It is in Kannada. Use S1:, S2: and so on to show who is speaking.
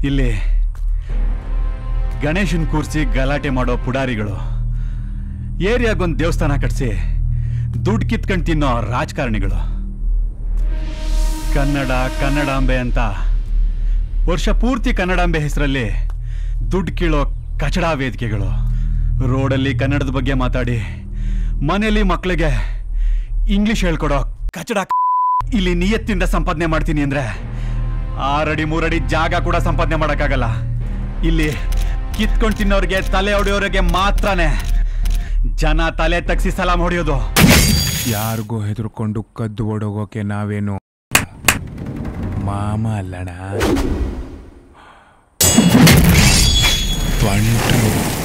S1: ಇಲ್ಲಿ ಗಣೇಶನ್ ಕೂರಿಸಿ ಗಲಾಟೆ ಮಾಡೋ ಪುಡಾರಿಗಳು ಏರಿಯಾಗೊಂದು ದೇವಸ್ಥಾನ ಕಟ್ಸಿ ದುಡ್ಡು ಕಿತ್ಕೊಂಡು ತಿನ್ನೋ ರಾಜಕಾರಣಿಗಳು ಕನ್ನಡ ಕನ್ನಡಾಂಬೆ ಅಂತ ವರ್ಷ ಪೂರ್ತಿ ಕನ್ನಡಾಂಬೆ ಹೆಸರಲ್ಲಿ ದುಡ್ಡು ಕೀಳೋ ಕಚಡ ವೇದಿಕೆಗಳು ರೋಡಲ್ಲಿ ಕನ್ನಡದ ಬಗ್ಗೆ ಮಾತಾಡಿ ಮನೆಯಲ್ಲಿ ಮಕ್ಕಳಿಗೆ ಇಂಗ್ಲಿಷ್ ಹೇಳ್ಕೊಡೋ ಕಚಡ ಇಲ್ಲಿ ನಿಯತ್ತಿಂದ ಸಂಪಾದನೆ ಮಾಡ್ತೀನಿ ಅಂದ್ರೆ ಆರಡಿ ಮೂರಡಿ ಜಾಗ ಕೂಡ ಸಂಪಾದನೆ ಮಾಡೋಕ್ಕಾಗಲ್ಲ ಇಲ್ಲಿ ಕಿತ್ಕೊಂಡು ತಿನ್ನೋರಿಗೆ ತಲೆ ಹೊಡೆಯೋರಿಗೆ ಮಾತ್ರನೇ ಜನ ತಲೆ ತಗ್ಸಿ ಸಲಾಮ್ ಹೊಡೆಯೋದು
S2: ಯಾರಿಗೂ ಹೆದರ್ಕೊಂಡು ಕದ್ದು ಓಡೋಗೋಕೆ ನಾವೇನು ಮಾಮ ಅಲ್ಲಣ ಬಂಟ್ರು